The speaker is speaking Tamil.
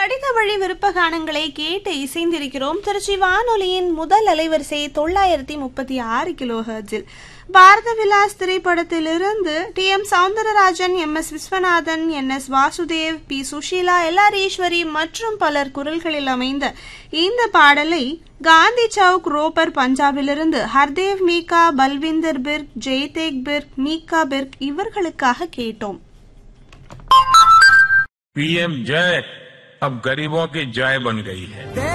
கடித வழி விருப்ப கானங்களை கேட்டு இசைந்திருக்கிறோம் திருச்சி வானொலியின் முதல் அலைவரிசை தொள்ளாயிரத்தி முப்பத்தி ஆறு கிலோ ஹெர்ட்ஸில் பாரத விலாஸ் திரைப்படத்திலிருந்து T M Soundararajan M S Viswanathan N S Vasudev P Susheela LR Eswari மற்றும் பலர் குரல்களில் அமைந்த இந்த பாடலை காந்தி சவுக் ரோப்பர் பஞ்சாபிலிருந்து ஹர்தேவ் மீகா பல்விந்தர் பிர்க் ஜெய்தேக் பிர்க் மீகா பிர்க் இவர்களுக்காக கேட்டோம் पीएम जय अब गरीबों की जय बन गई है